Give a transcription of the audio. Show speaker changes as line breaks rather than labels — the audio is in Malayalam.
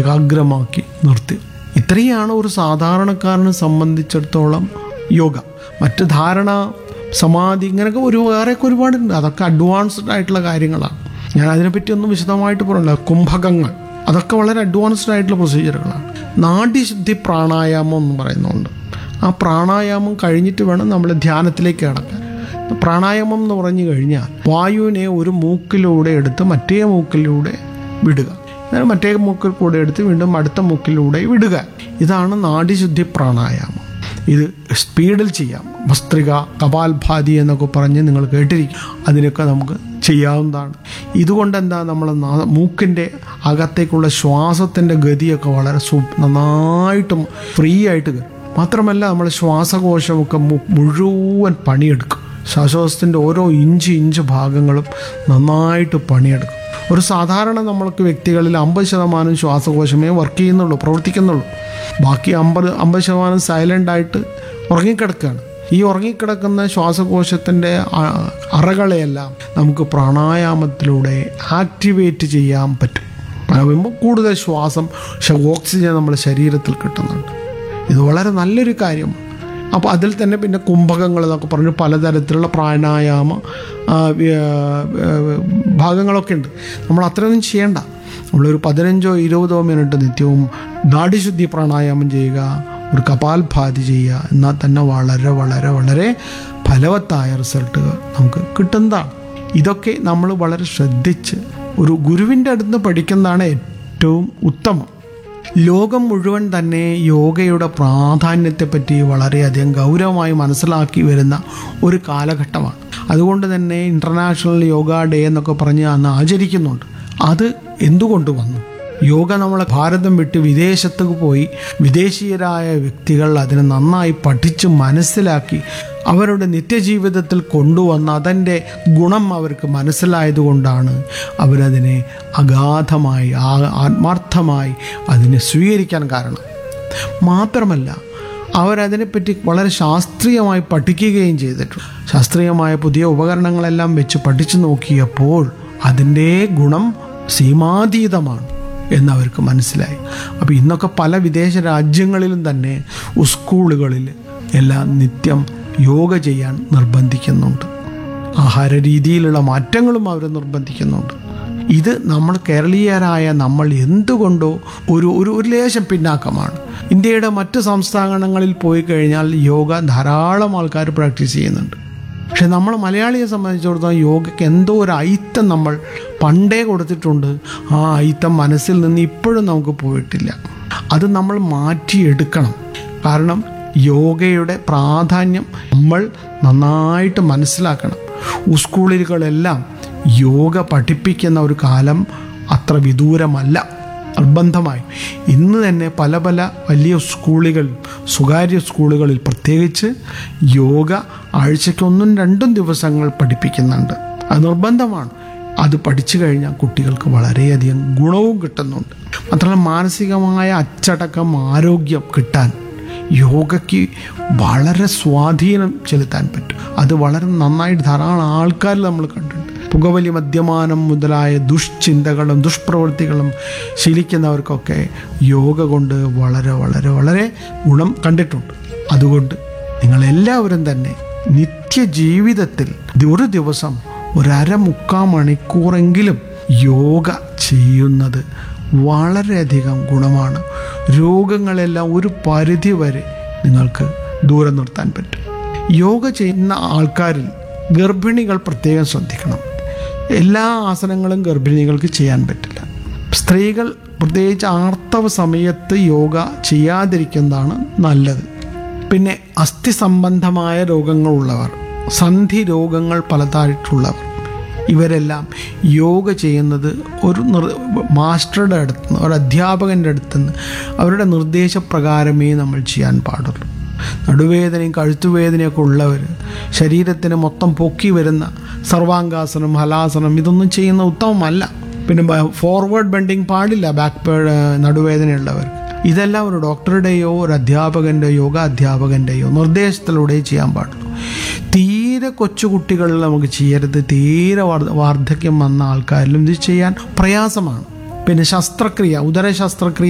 ഏകാഗ്രമാക്കി നിർത്തി ഇത്രയാണ് ഒരു സാധാരണക്കാരനെ സംബന്ധിച്ചിടത്തോളം യോഗ മറ്റ് ധാരണ സമാധി ഇങ്ങനെയൊക്കെ ഒരു വേറെയൊക്കെ ഒരുപാടുണ്ട് അതൊക്കെ അഡ്വാൻസ്ഡ് ആയിട്ടുള്ള കാര്യങ്ങളാണ് ഞാൻ അതിനെപ്പറ്റി ഒന്നും വിശദമായിട്ട് പറയണ്ട കുംഭകങ്ങൾ അതൊക്കെ വളരെ അഡ്വാൻസ്ഡ് ആയിട്ടുള്ള പ്രൊസീജിയറുകളാണ് നാഡ്യശുദ്ധി പ്രാണായാമം എന്ന് പറയുന്നുണ്ട് ആ പ്രാണായാമം കഴിഞ്ഞിട്ട് വേണം നമ്മൾ ധ്യാനത്തിലേക്ക് കിടക്കാൻ പ്രാണായാമം എന്ന് പറഞ്ഞു കഴിഞ്ഞാൽ വായുവിനെ ഒരു മൂക്കിലൂടെ എടുത്ത് മറ്റേ മൂക്കിലൂടെ വിടുക എന്നാൽ മറ്റേ മൂക്കിൽ കൂടെ എടുത്ത് വീണ്ടും അടുത്ത മൂക്കിലൂടെ വിടുക ഇതാണ് നാഡീശുദ്ധി പ്രാണായാമം ഇത് സ്പീഡിൽ ചെയ്യാം ഭസ്ത്രിക കപാൽഭാതി എന്നൊക്കെ പറഞ്ഞ് നിങ്ങൾ കേട്ടിരിക്കും അതിനൊക്കെ നമുക്ക് ചെയ്യാവുന്നതാണ് ഇതുകൊണ്ട് എന്താ നമ്മൾ മൂക്കിൻ്റെ അകത്തേക്കുള്ള ശ്വാസത്തിൻ്റെ ഗതിയൊക്കെ വളരെ സു നന്നായിട്ടും ഫ്രീ ആയിട്ട് കയറും മാത്രമല്ല നമ്മൾ ശ്വാസകോശമൊക്കെ മു- മുഴുവൻ പണിയെടുക്കും ശ്വാസകോശത്തിൻ്റെ ഓരോ ഇഞ്ച് ഇഞ്ച് ഭാഗങ്ങളും നന്നായിട്ട് പണിയെടുക്കും ഒരു സാധാരണ നമ്മൾക്ക് വ്യക്തികളിൽ അമ്പത് ശതമാനം ശ്വാസകോശമേ വർക്ക് ചെയ്യുന്നുള്ളൂ പ്രവർത്തിക്കുന്നുള്ളൂ ബാക്കി അമ്പത് അമ്പത് ശതമാനം സൈലൻ്റ് ആയിട്ട് ഉറങ്ങിക്കിടക്കുകയാണ് ഈ ഉറങ്ങിക്കിടക്കുന്ന ശ്വാസകോശത്തിൻ്റെ അ- അറകളെയെല്ലാം നമുക്ക് പ്രാണായാമത്തിലൂടെ ആക്ടിവേറ്റ് ചെയ്യാൻ പറ്റും പറയുമ്പോൾ കൂടുതൽ ശ്വാസം ശ- ഓക്സിജൻ നമ്മുടെ ശരീരത്തിൽ കിട്ടുന്നുണ്ട് ഇത് വളരെ നല്ലൊരു കാര്യമാണ് അപ്പോൾ അതിൽ തന്നെ പിന്നെ കുംഭകങ്ങൾ എന്നൊക്കെ പറഞ്ഞ് പലതരത്തിലുള്ള പ്രാണായാമ ആ, വ്യ- വ്യ- ഭാഗങ്ങളൊക്കെ ഉണ്ട് നമ്മൾ അത്രയൊന്നും ചെയ്യണ്ട നമ്മളൊരു പതിനഞ്ചോ ഇരുപതോ മിനിറ്റ് നിത്യവും നാഡിശുദ്ധി പ്രാണായാമം ചെയ്യുക ഒരു കപാൽഭാതി ചെയ്യുക എന്നാൽ തന്നെ വളരെ വളരെ വളരെ ഫലവത്തായ റിസൾട്ടുകൾ നമുക്ക് കിട്ടുന്നതാണ് ഇതൊക്കെ നമ്മൾ വളരെ ശ്രദ്ധിച്ച് ഒരു ഗുരുവിൻ്റെ അടുത്ത് പഠിക്കുന്നതാണ് ഏറ്റവും ഉത്തമം ലോകം മുഴുവൻ തന്നെ യോഗയുടെ പ്രാധാന്യത്തെപ്പറ്റി വളരെയധികം ഗൗരവമായി മനസ്സിലാക്കി വരുന്ന ഒരു കാലഘട്ടമാണ് അതുകൊണ്ട് തന്നെ ഇൻ്റർനാഷണൽ യോഗ ഡേ എന്നൊക്കെ പറഞ്ഞ് അന്ന് ആചരിക്കുന്നുണ്ട് അത് എന്തുകൊണ്ട് വന്നു യോഗ നമ്മളെ ഭാരതം വിട്ട് വിദേശത്തേക്ക് പോയി വിദേശീയരായ വ്യക്തികൾ അതിനെ നന്നായി പഠിച്ച് മനസ്സിലാക്കി അവരുടെ നിത്യജീവിതത്തിൽ കൊണ്ടുവന്ന അതിൻ്റെ ഗുണം അവർക്ക് മനസ്സിലായതുകൊണ്ടാണ് അവരതിനെ അഗാധമായി ആ- ആത്മാർത്ഥമായി അതിനെ സ്വീകരിക്കാൻ കാരണം മാത്രമല്ല അവരതിനെപ്പറ്റി വളരെ ശാസ്ത്രീയമായി പഠിക്കുകയും ചെയ്തിട്ടുണ്ട് ശാസ്ത്രീയമായ പുതിയ ഉപകരണങ്ങളെല്ലാം വെച്ച് പഠിച്ചു നോക്കിയപ്പോൾ അതിൻ്റെ ഗുണം സീമാതീതമാണ് എന്നവർക്ക് മനസ്സിലായി അപ്പോൾ ഇന്നൊക്കെ പല വിദേശ രാജ്യങ്ങളിലും തന്നെ സ്കൂളുകളിൽ എല്ലാം നിത്യം യോഗ ചെയ്യാൻ നിർബന്ധിക്കുന്നുണ്ട് ആഹാര രീതിയിലുള്ള മാറ്റങ്ങളും അവർ നിർബന്ധിക്കുന്നുണ്ട് ഇത് നമ്മൾ കേരളീയരായ നമ്മൾ എന്തുകൊണ്ടോ ഒരു ഒരു ഒരു ലേശം പിന്നാക്കമാണ് ഇന്ത്യയുടെ മറ്റ് സംസ്ഥാനങ്ങളിൽ പോയി കഴിഞ്ഞാൽ യോഗ ധാരാളം ആൾക്കാർ പ്രാക്ടീസ് ചെയ്യുന്നുണ്ട് പക്ഷെ നമ്മൾ മലയാളിയെ സംബന്ധിച്ചിടത്തോളം യോഗയ്ക്ക് എന്തോ ഒരു ഐത്തം നമ്മൾ പണ്ടേ കൊടുത്തിട്ടുണ്ട് ആ ഐത്തം മനസ്സിൽ നിന്ന് ഇപ്പോഴും നമുക്ക് പോയിട്ടില്ല അത് നമ്മൾ മാറ്റിയെടുക്കണം കാരണം യോഗയുടെ പ്രാധാന്യം നമ്മൾ നന്നായിട്ട് മനസ്സിലാക്കണം സ്കൂളുകളെല്ലാം യോഗ പഠിപ്പിക്കുന്ന ഒരു കാലം അത്ര വിദൂരമല്ല നിർബന്ധമായി ഇന്ന് തന്നെ പല പല വലിയ സ്കൂളുകൾ സ്വകാര്യ സ്കൂളുകളിൽ പ്രത്യേകിച്ച് യോഗ ആഴ്ചയ്ക്ക് ഒന്നും രണ്ടും ദിവസങ്ങൾ പഠിപ്പിക്കുന്നുണ്ട് അത് നിർബന്ധമാണ് അത് പഠിച്ചു കഴിഞ്ഞാൽ കുട്ടികൾക്ക് വളരെയധികം ഗുണവും കിട്ടുന്നുണ്ട് മാത്രമല്ല മാനസികമായ അച്ചടക്കം ആരോഗ്യം കിട്ടാൻ യോഗയ്ക്ക് വളരെ സ്വാധീനം ചെലുത്താൻ പറ്റും അത് വളരെ നന്നായിട്ട് ധാരാളം ആൾക്കാർ നമ്മൾ കണ്ടിട്ടുണ്ട് പുകവലി മദ്യപാനം മുതലായ ദുഷ്ചിന്തകളും ദുഷ്പ്രവൃത്തികളും ശീലിക്കുന്നവർക്കൊക്കെ യോഗ കൊണ്ട് വളരെ വളരെ വളരെ ഗുണം കണ്ടിട്ടുണ്ട് അതുകൊണ്ട് നിങ്ങളെല്ലാവരും തന്നെ നിത്യജീവിതത്തിൽ ഒരു ദിവസം ഒരര മുക്കാൽ മണിക്കൂറെങ്കിലും യോഗ ചെയ്യുന്നത് വളരെയധികം ഗുണമാണ് രോഗങ്ങളെല്ലാം ഒരു പരിധി വരെ നിങ്ങൾക്ക് ദൂരം നിർത്താൻ പറ്റും യോഗ ചെയ്യുന്ന ആൾക്കാരിൽ ഗർഭിണികൾ പ്രത്യേകം ശ്രദ്ധിക്കണം എല്ലാ ആസനങ്ങളും ഗർഭിണികൾക്ക് ചെയ്യാൻ പറ്റില്ല സ്ത്രീകൾ പ്രത്യേകിച്ച് ആർത്തവ സമയത്ത് യോഗ ചെയ്യാതിരിക്കുന്നതാണ് നല്ലത് പിന്നെ അസ്ഥി സംബന്ധമായ രോഗങ്ങളുള്ളവർ സന്ധി രോഗങ്ങൾ പലതായിട്ടുള്ളവർ ഇവരെല്ലാം യോഗ ചെയ്യുന്നത് ഒരു നിർ മാസ്റ്ററുടെ അടുത്ത് നിന്ന് ഒരു അധ്യാപകൻ്റെ അടുത്ത് നിന്ന് അവരുടെ നിർദ്ദേശപ്രകാരമേ നമ്മൾ ചെയ്യാൻ പാടുള്ളൂ നടുവേദനയും കഴുത്തുവേദനയൊക്കെ ഉള്ളവർ ശരീരത്തിന് മൊത്തം പൊക്കി വരുന്ന സർവാംഗാസനം ഹലാസനം ഇതൊന്നും ചെയ്യുന്ന ഉത്തമമല്ല പിന്നെ ഫോർവേഡ് ബെൻഡിങ് പാടില്ല ബാക്ക് നടുവേദനയുള്ളവർക്ക് ഇതെല്ലാം ഒരു ഡോക്ടറുടെയോ ഒരു അധ്യാപകൻ്റെയോ യോഗ അധ്യാപകൻ്റെയോ നിർദ്ദേശത്തിലൂടെ ചെയ്യാൻ പാടുള്ളൂ തീരെ കൊച്ചുകുട്ടികളിൽ നമുക്ക് ചെയ്യരുത് തീരെ വാർദ്ധ- വാർദ്ധക്യം വന്ന ആൾക്കാരിലും ഇത് ചെയ്യാൻ പ്രയാസമാണ് പിന്നെ ശസ്ത്രക്രിയ ഉദര ശസ്ത്രക്രിയ